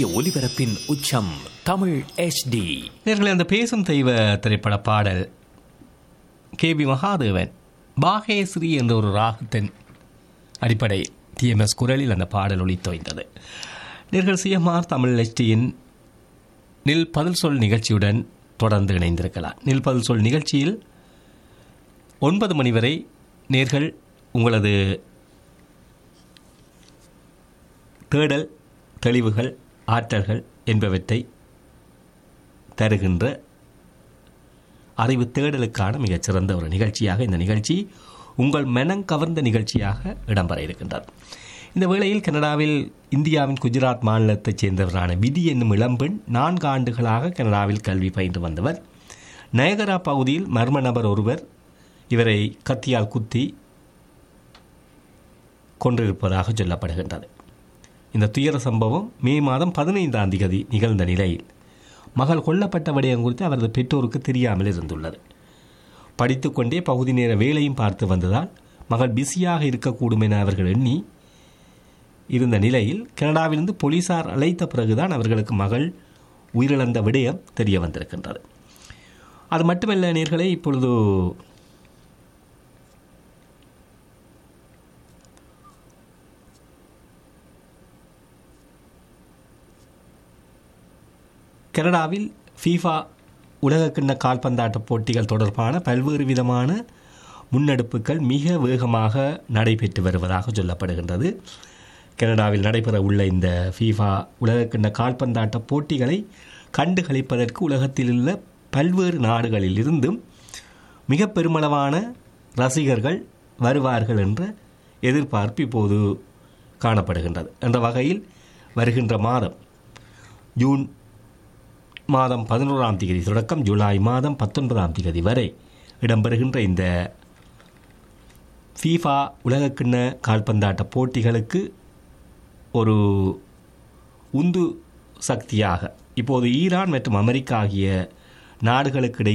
இந்திய ஒலிபரப்பின் உச்சம் தமிழ் HD நேர்களே அந்த பேசும் தெய்வ திரைப்பட பாடல் கே பி மகாதேவன் பாகேஸ்ரீ என்ற ஒரு ராகத்தின் அடிப்படை டிஎம்எஸ் குரலில் அந்த பாடல் ஒளித்தோய்ந்தது நேர்கள் சிஎம்ஆர் தமிழ் எஸ்டியின் நில் பதில் சொல் நிகழ்ச்சியுடன் தொடர்ந்து இணைந்திருக்கலாம் நில் பதில் சொல் நிகழ்ச்சியில் ஒன்பது மணி வரை நேர்கள் உங்களது தேடல் தெளிவுகள் ஆற்றல்கள் என்பவற்றை தருகின்ற அறிவு தேடலுக்கான மிகச்சிறந்த ஒரு நிகழ்ச்சியாக இந்த நிகழ்ச்சி உங்கள் மனம் கவர்ந்த நிகழ்ச்சியாக இடம்பெற இருக்கின்றது இந்த வேளையில் கனடாவில் இந்தியாவின் குஜராத் மாநிலத்தைச் சேர்ந்தவரான விதி என்னும் இளம்பெண் நான்கு ஆண்டுகளாக கனடாவில் கல்வி பயின்று வந்தவர் நயகரா பகுதியில் மர்ம நபர் ஒருவர் இவரை கத்தியால் குத்தி கொண்டிருப்பதாக சொல்லப்படுகின்றது இந்த துயர சம்பவம் மே மாதம் பதினைந்தாம் தேதி நிகழ்ந்த நிலையில் மகள் கொல்லப்பட்ட விடயம் குறித்து அவரது பெற்றோருக்கு தெரியாமல் இருந்துள்ளது படித்துக்கொண்டே பகுதி நேர வேலையும் பார்த்து வந்ததால் மகள் பிஸியாக இருக்கக்கூடும் என அவர்கள் எண்ணி இருந்த நிலையில் கனடாவிலிருந்து போலீசார் அழைத்த பிறகுதான் அவர்களுக்கு மகள் உயிரிழந்த விடயம் தெரிய வந்திருக்கின்றது அது மட்டுமல்ல நேர்களே இப்பொழுது கனடாவில் ஃபீஃபா உலகக்கிண்ண கால்பந்தாட்ட போட்டிகள் தொடர்பான பல்வேறு விதமான முன்னெடுப்புகள் மிக வேகமாக நடைபெற்று வருவதாக சொல்லப்படுகின்றது கனடாவில் நடைபெற உள்ள இந்த ஃபீஃபா உலகக்கிண்ண கால்பந்தாட்ட போட்டிகளை கண்டுகளிப்பதற்கு உலகத்தில் உள்ள பல்வேறு நாடுகளில் இருந்தும் மிக பெருமளவான ரசிகர்கள் வருவார்கள் என்ற எதிர்பார்ப்பு இப்போது காணப்படுகின்றது என்ற வகையில் வருகின்ற மாதம் ஜூன் மாதம் பதினோராம் தேதி தொடக்கம் ஜூலை மாதம் பத்தொன்பதாம் தேதி வரை இடம்பெறுகின்ற இந்த ஃபீஃபா உலகக்கிண்ண கால்பந்தாட்ட போட்டிகளுக்கு ஒரு உந்து சக்தியாக இப்போது ஈரான் மற்றும் அமெரிக்கா ஆகிய நாடுகளுக்கு இடையில்